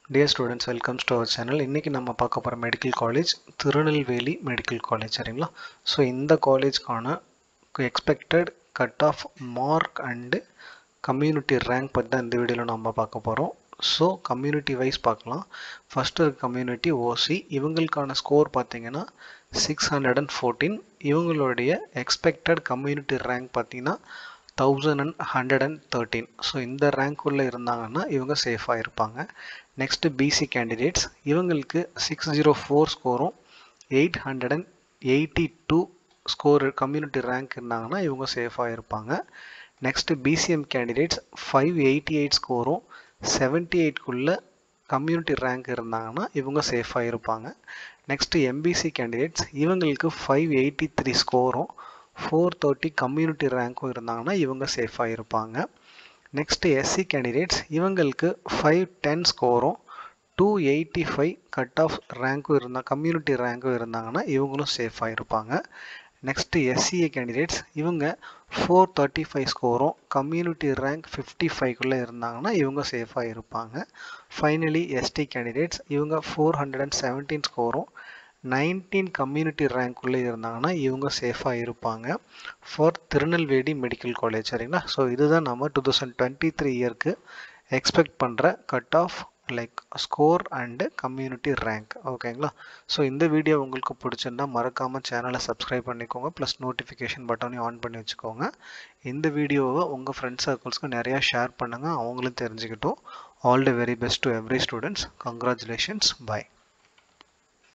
dear students welcomes to our channel இன்றைக்கி நம்ம பார்க்க போகிற medical college Tirunelveli medical college சரிங்களா ஸோ இந்த காலேஜ்க்கான expected cut off mark and community rank பற்றி தான் இந்த வீடியோவில் நம்ம பார்க்க போகிறோம் ஸோ கம்யூனிட்டி வைஸ் பார்க்கலாம் ஃபஸ்ட்டு கம்யூனிட்டி ஓசி இவங்களுக்கான ஸ்கோர் பார்த்தீங்கன்னா சிக்ஸ் ஹண்ட்ரட் அண்ட் ஃபோர்டீன் இவங்களுடைய எக்ஸ்பெக்டட் கம்யூனிட்டி ரேங்க் பார்த்தீங்கன்னா thousand and hundred and thirteen so இந்த ரேங்க்குள்ளே இருந்தாங்கன்னா இவங்க சேஃபாக இருப்பாங்க நெக்ஸ்ட்டு பிசி கேண்டிடேட்ஸ் இவங்களுக்கு சிக்ஸ் ஜீரோ ஃபோர் ஸ்கோரும் eight hundred and eighty two score community rank இருந்தாங்கன்னா இவங்க சேஃபாக இருப்பாங்க next BCM candidates five eighty eight ஸ்கோரும் செவன்ட்டி எயிட்குள்ளே கம்யூனிட்டி ரேங்க் இருந்தாங்கன்னா இவங்க சேஃபாக இருப்பாங்க நெக்ஸ்ட்டு எம்பிசி கேண்டிடேட்ஸ் இவங்களுக்கு ஃபைவ் எயிட்டி த்ரீ ஸ்கோரும் ஃபோர் தேர்ட்டி கம்யூனிட்டி ரேங்க்கும் இருந்தாங்கன்னா இவங்க சேஃபாக இருப்பாங்க நெக்ஸ்ட்டு எஸ்சி கேண்டிடேட்ஸ் இவங்களுக்கு ஃபைவ் டென் ஸ்கோரும் two eighty five cut off ரேங்க்கும் இருந்தால் கம்யூனிட்டி ரேங்க்கும் இருந்தாங்கன்னா இவங்களும் சேஃபாக இருப்பாங்க நெக்ஸ்ட்டு எஸ்சிஏ கேண்டிடேட்ஸ் இவங்க ஃபோர் தேர்ட்டி ஃபைவ் ஸ்கோரும் கம்யூனிட்டி ரேங்க் ஃபிஃப்டி ஃபைவ்க்குள்ளே இருந்தாங்கன்னா இவங்க சேஃபாக இருப்பாங்க ஃபைனலி எஸ்டி கேண்டிடேட்ஸ் இவங்க ஃபோர் ஹண்ட்ரட் அண்ட் செவன்டீன் ஸ்கோரும் நைன்டீன் கம்யூனிட்டி ரேங்க்குள்ளே இருந்தாங்கன்னா இவங்க சேஃபாக இருப்பாங்க ஃபார் திருநெல்வேலி மெடிக்கல் காலேஜ் சரிங்களா ஸோ இதுதான் நம்ம டூ தௌசண்ட் டுவெண்ட்டி த்ரீ இயர்க்கு எக்ஸ்பெக்ட் பண்ணுற cut off like score and community rank ஓகேங்களா ஸோ இந்த வீடியோ உங்களுக்கு பிடிச்சிருந்தா மறக்காமல் சேனலை சப்ஸ்கிரைப் பண்ணிக்கோங்க ப்ளஸ் நோட்டிஃபிகேஷன் பட்டனையும் ஆன் பண்ணி வச்சுக்கோங்க இந்த வீடியோவை உங்கள் ஃப்ரெண்ட்ஸ் சர்க்கிள்ஸ்க்கு நிறையா ஷேர் பண்ணுங்கள் அவங்களும் தெரிஞ்சுக்கிட்டோம் all the very best to every students congratulations by